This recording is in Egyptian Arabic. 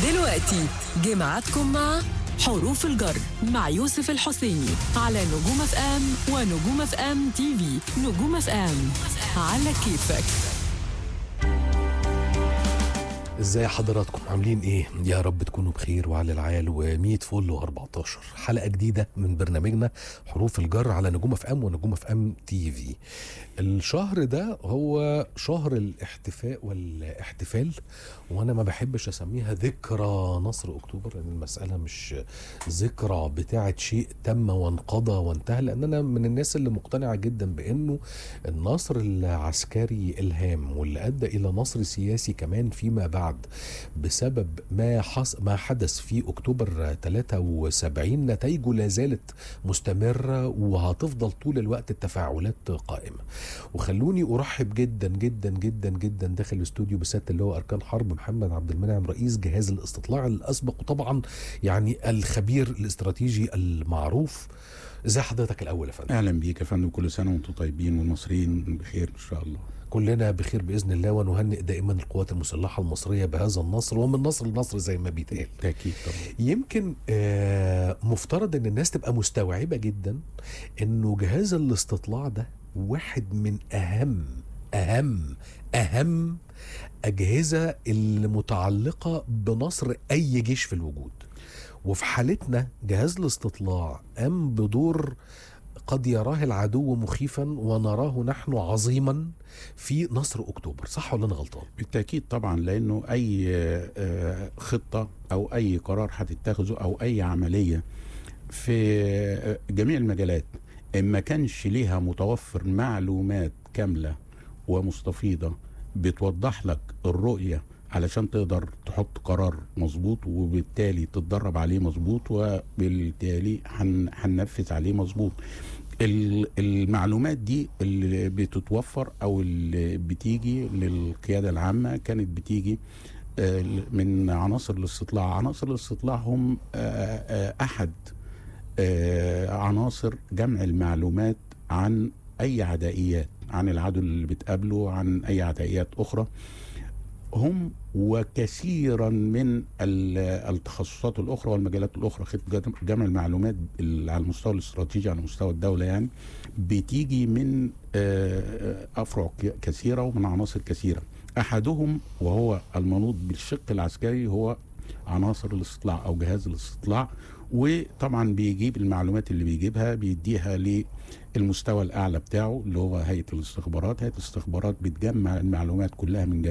دلوقتي جمعتكم مع حروف الجر مع يوسف الحسيني على نجوم اف ام ونجوم اف ام تي في نجوم اف ام على كيفك ازاي حضراتكم عاملين ايه يا رب تكونوا بخير وعلى العال و100 فل و14 حلقه جديده من برنامجنا حروف الجر على نجوم اف ام ونجوم اف ام تي في الشهر ده هو شهر الاحتفاء والاحتفال وانا ما بحبش اسميها ذكرى نصر اكتوبر لان المساله مش ذكرى بتاعه شيء تم وانقضى وانتهى لان انا من الناس اللي مقتنعه جدا بانه النصر العسكري الهام واللي ادى الى نصر سياسي كمان فيما بعد بسبب ما حص ما حدث في اكتوبر 73 نتائجه لا زالت مستمره وهتفضل طول الوقت التفاعلات قائمه وخلوني ارحب جدا جدا جدا جدا داخل الاستوديو بسياده اللي هو اركان حرب محمد عبد المنعم رئيس جهاز الاستطلاع الاسبق وطبعا يعني الخبير الاستراتيجي المعروف ازي حضرتك الاول يا فندم اهلا بيك يا فندم كل سنه وانتم طيبين والمصريين بخير ان شاء الله كلنا بخير باذن الله ونهنئ دائما القوات المسلحه المصريه بهذا النصر ومن نصر لنصر زي ما بيتقال تاكيد طبعا يمكن آه مفترض ان الناس تبقى مستوعبه جدا انه جهاز الاستطلاع ده واحد من اهم اهم اهم اجهزه اللي متعلقه بنصر اي جيش في الوجود وفي حالتنا جهاز الاستطلاع قام بدور قد يراه العدو مخيفا ونراه نحن عظيما في نصر اكتوبر صح ولا انا غلطان بالتاكيد طبعا لانه اي آه، خطه او اي قرار هتتخذه او اي عمليه في آه، جميع المجالات ان ما كانش ليها متوفر معلومات كامله ومستفيضه بتوضح لك الرؤيه علشان تقدر تحط قرار مظبوط وبالتالي تتدرب عليه مظبوط وبالتالي هن- هننفذ عليه مظبوط ال- المعلومات دي اللي بتتوفر او اللي بتيجي للقياده العامه كانت بتيجي آه، من عناصر الاستطلاع عناصر الاستطلاع هم آه، آه، احد آه، عناصر جمع المعلومات عن اي عدائيات عن العدو اللي بتقابله عن اي عدائيات اخرى هم وكثيرا من ال- التخصصات الاخرى والمجالات الاخرى خدمه جمع المعلومات ال- على المستوى الاستراتيجي على مستوى الدوله يعني بتيجي من آه، افرع ك- كثيره ومن عناصر كثيره احدهم وهو المنوط بالشق العسكري هو عناصر الاستطلاع او جهاز الاستطلاع وطبعا بيجيب المعلومات اللي بيجيبها بيديها للمستوى الاعلى بتاعه اللي هو هيئه الاستخبارات هيئه الاستخبارات بتجمع المعلومات كلها من